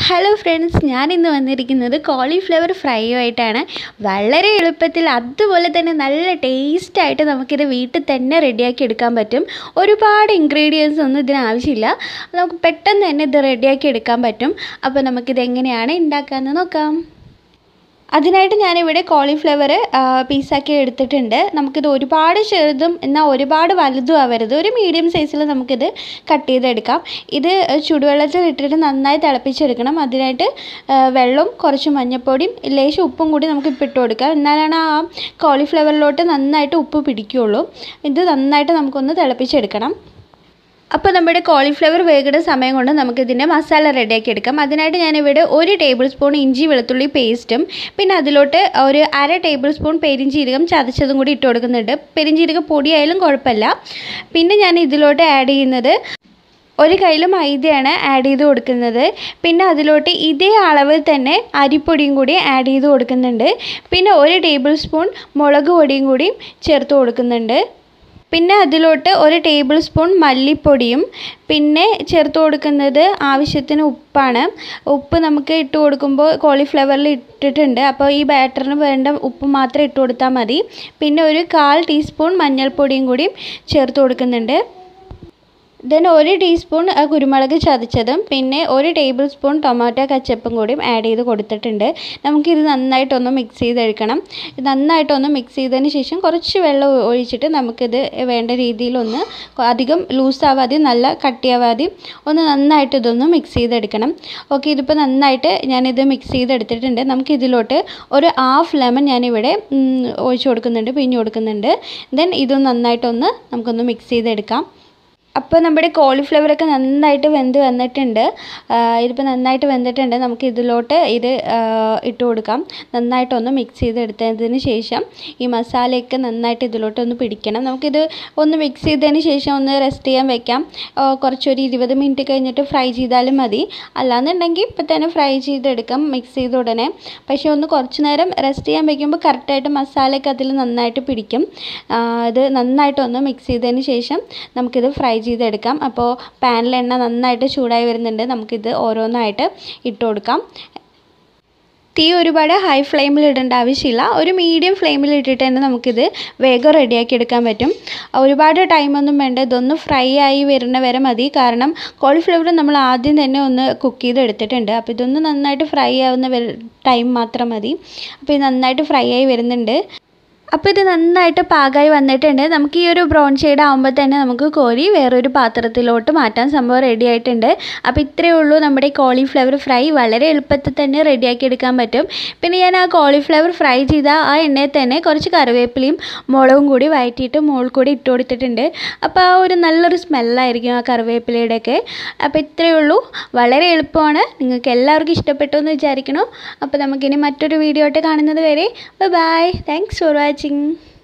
hello friends ഞാൻ ഇന്ന് വന്നിരിക്കുന്നത് കോളിഫ്ലവർ ഫ്രൈയുമായിട്ടാണ് വളരെ എളുപ്പത്തിൽ അതുപോലെ തന്നെ നല്ല ടേസ്റ്റായിട്ട് നമുക്കിത് വീട്ടിൽ തന്നെ റെഡിയാക്കി എടുക്കാൻ പറ്റും ഒരുപാട് ഇൻഗ്രീഡിയൻസ് ഒന്നും ഇതിന് ആവശ്യമില്ല നമുക്ക് പെട്ടെന്ന് തന്നെ ഇത് റെഡിയാക്കി എടുക്കാൻ പറ്റും അപ്പോൾ നമുക്കിത് എങ്ങനെയാണ് ഉണ്ടാക്കാമെന്ന് നോക്കാം അതിനായിട്ട് ഞാനിവിടെ കോളിഫ്ലവർ പീസാക്കി എടുത്തിട്ടുണ്ട് നമുക്കിത് ഒരുപാട് ചെറുതും എന്നാൽ ഒരുപാട് വലുതും ആവരുത് ഒരു മീഡിയം സൈസിൽ നമുക്കിത് കട്ട് ചെയ്തെടുക്കാം ഇത് ചുടുവെള്ളത്തിൽ ഇട്ടിട്ട് നന്നായി തിളപ്പിച്ചെടുക്കണം അതിനായിട്ട് വെള്ളവും കുറച്ച് മഞ്ഞൾപ്പൊടിയും ലേശം ഉപ്പും കൂടി നമുക്ക് ഇപ്പം ഇട്ട് കൊടുക്കാം എന്നാലാണ് ആ കോളിഫ്ലവറിലോട്ട് നന്നായിട്ട് ഉപ്പ് പിടിക്കുകയുള്ളൂ ഇത് നന്നായിട്ട് നമുക്കൊന്ന് തിളപ്പിച്ചെടുക്കണം അപ്പോൾ നമ്മുടെ കോളിഫ്ലവർ വേകുന്ന സമയം കൊണ്ട് നമുക്കിതിൻ്റെ മസാല റെഡിയാക്കി എടുക്കാം അതിനായിട്ട് ഞാനിവിടെ ഒരു ടേബിൾ സ്പൂൺ ഇഞ്ചി വെളുത്തുള്ളി പേസ്റ്റും പിന്നെ അതിലോട്ട് ഒരു അര ടേബിൾ സ്പൂൺ പെരിഞ്ചീരകം ചതച്ചതും കൂടി ഇട്ട് കൊടുക്കുന്നുണ്ട് പെരിഞ്ചീരകം പൊടിയായാലും കുഴപ്പമില്ല പിന്നെ ഞാൻ ഇതിലോട്ട് ആഡ് ചെയ്യുന്നത് ഒരു കയ്യിൽ മൈദയാണ് ആഡ് ചെയ്ത് കൊടുക്കുന്നത് പിന്നെ അതിലോട്ട് ഇതേ അളവിൽ തന്നെ അരിപ്പൊടിയും കൂടി ആഡ് ചെയ്ത് കൊടുക്കുന്നുണ്ട് പിന്നെ ഒരു ടേബിൾ സ്പൂൺ മുളക് പൊടിയും കൂടി ചേർത്ത് കൊടുക്കുന്നുണ്ട് പിന്നെ അതിലോട്ട് ഒരു ടേബിൾ സ്പൂൺ മല്ലിപ്പൊടിയും പിന്നെ ചേർത്ത് കൊടുക്കുന്നത് ആവശ്യത്തിന് ഉപ്പാണ് ഉപ്പ് നമുക്ക് ഇട്ട് കൊടുക്കുമ്പോൾ കോളിഫ്ലവറിൽ ഇട്ടിട്ടുണ്ട് അപ്പോൾ ഈ ബാറ്ററിന് വേണ്ട ഉപ്പ് മാത്രം ഇട്ട് കൊടുത്താൽ മതി പിന്നെ ഒരു കാൽ ടീസ്പൂൺ മഞ്ഞൾപ്പൊടിയും കൂടിയും ചേർത്ത് കൊടുക്കുന്നുണ്ട് ദെൻ ഒരു ടീസ്പൂൺ കുരുമുളക് ചതച്ചതും പിന്നെ ഒരു ടേബിൾ സ്പൂൺ ടൊമാറ്റോ കച്ചപ്പും കൂടിയും ആഡ് ചെയ്ത് കൊടുത്തിട്ടുണ്ട് നമുക്കിത് നന്നായിട്ടൊന്ന് മിക്സ് ചെയ്തെടുക്കണം നന്നായിട്ടൊന്ന് മിക്സ് ചെയ്തതിന് ശേഷം കുറച്ച് വെള്ളം ഒഴിച്ചിട്ട് നമുക്കിത് വേണ്ട രീതിയിലൊന്ന് അധികം ലൂസാവാതെ നല്ല കട്ടിയാവാതെ ഒന്ന് നന്നായിട്ട് ഇതൊന്ന് മിക്സ് ചെയ്തെടുക്കണം ഓക്കെ ഇതിപ്പോൾ നന്നായിട്ട് ഞാനിത് മിക്സ് ചെയ്തെടുത്തിട്ടുണ്ട് നമുക്കിതിലോട്ട് ഒരു ഹാഫ് ലെമൺ ഞാനിവിടെ ഒഴിച്ച് കൊടുക്കുന്നുണ്ട് പിഴിഞ്ഞ് കൊടുക്കുന്നുണ്ട് ദെൻ ഇത് നന്നായിട്ടൊന്ന് നമുക്കൊന്ന് മിക്സ് ചെയ്തെടുക്കാം അപ്പോൾ നമ്മുടെ കോളിഫ്ലവറൊക്കെ നന്നായിട്ട് വെന്ത് വന്നിട്ടുണ്ട് ഇതിപ്പോൾ നന്നായിട്ട് വെന്തിട്ടുണ്ട് നമുക്ക് ഇതിലോട്ട് ഇത് ഇട്ട് കൊടുക്കാം നന്നായിട്ടൊന്ന് മിക്സ് ചെയ്തെടുത്തതിന് ശേഷം ഈ മസാലയൊക്കെ നന്നായിട്ട് ഇതിലോട്ട് ഒന്ന് പിടിക്കണം നമുക്കിത് ഒന്ന് മിക്സ് ചെയ്തതിന് ശേഷം ഒന്ന് റെസ്റ്റ് ചെയ്യാൻ വെക്കാം കുറച്ചൊരു ഇരുപത് മിനിറ്റ് കഴിഞ്ഞിട്ട് ഫ്രൈ ചെയ്താലും മതി അല്ലാന്നുണ്ടെങ്കിൽ ഇപ്പം തന്നെ ഫ്രൈ ചെയ്തെടുക്കാം മിക്സ് ചെയ്ത ഉടനെ പക്ഷേ ഒന്ന് കുറച്ച് നേരം റെസ്റ്റ് ചെയ്യാൻ വെക്കുമ്പോൾ കറക്റ്റായിട്ട് മസാലയൊക്കെ അതിൽ നന്നായിട്ട് പിടിക്കും ഇത് നന്നായിട്ടൊന്ന് മിക്സ് ചെയ്തതിന് ശേഷം നമുക്കിത് ഫ്രൈ ചെയ്തെടുക്കാം അപ്പോൾ പാനിൽ എണ്ണ നന്നായിട്ട് ചൂടായി വരുന്നുണ്ട് നമുക്കിത് ഓരോന്നായിട്ട് ഇട്ട് കൊടുക്കാം തീ ഒരുപാട് ഹൈ ഫ്ലെയിമിൽ ഇടേണ്ട ആവശ്യമില്ല ഒരു മീഡിയം ഫ്ലെയിമിൽ ഇട്ടിട്ട് തന്നെ നമുക്കിത് വേഗം റെഡിയാക്കി എടുക്കാൻ പറ്റും ഒരുപാട് ടൈമൊന്നും വേണ്ട ഇതൊന്ന് ഫ്രൈ ആയി വരുന്ന വരെ മതി കാരണം കോളിഫ്ലവർ നമ്മൾ ആദ്യം തന്നെ ഒന്ന് കുക്ക് ചെയ്ത് എടുത്തിട്ടുണ്ട് അപ്പോൾ ഇതൊന്ന് നന്നായിട്ട് ഫ്രൈ ആവുന്ന ടൈം മാത്രം മതി അപ്പോൾ ഇത് നന്നായിട്ട് ഫ്രൈ ആയി വരുന്നുണ്ട് അപ്പോൾ ഇത് നന്നായിട്ട് പാകമായി വന്നിട്ടുണ്ട് നമുക്ക് ഈ ഒരു ബ്രൗൺ ഷെയ്ഡ് ആകുമ്പോൾ തന്നെ നമുക്ക് കോരി വേറൊരു പാത്രത്തിലോട്ട് മാറ്റാൻ സംഭവം റെഡി ആയിട്ടുണ്ട് അപ്പോൾ ഇത്രയേ ഉള്ളൂ നമ്മുടെ കോളിഫ്ലവർ ഫ്രൈ വളരെ എളുപ്പത്തിൽ തന്നെ റെഡിയാക്കി എടുക്കാൻ പറ്റും പിന്നെ ഞാൻ ആ കോളിഫ്ലവർ ഫ്രൈ ചെയ്ത ആ എണ്ണയിൽ തന്നെ കുറച്ച് കറിവേപ്പിലയും മുളകും കൂടി വഴറ്റിയിട്ട് മുകളിൽ കൂടി ഇട്ട് കൊടുത്തിട്ടുണ്ട് അപ്പോൾ ആ ഒരു നല്ലൊരു സ്മെല്ലായിരിക്കും ആ കറിവേപ്പിലയുടെയൊക്കെ അപ്പോൾ ഇത്രയേ ഉള്ളൂ വളരെ എളുപ്പമാണ് നിങ്ങൾക്ക് എല്ലാവർക്കും ഇഷ്ടപ്പെട്ടു എന്ന് വിചാരിക്കണം അപ്പോൾ നമുക്കിനി മറ്റൊരു വീഡിയോ ആയിട്ട് കാണുന്നത് വരെ ബൈ താങ്ക്സ് ഫോർ വാച്ചിങ്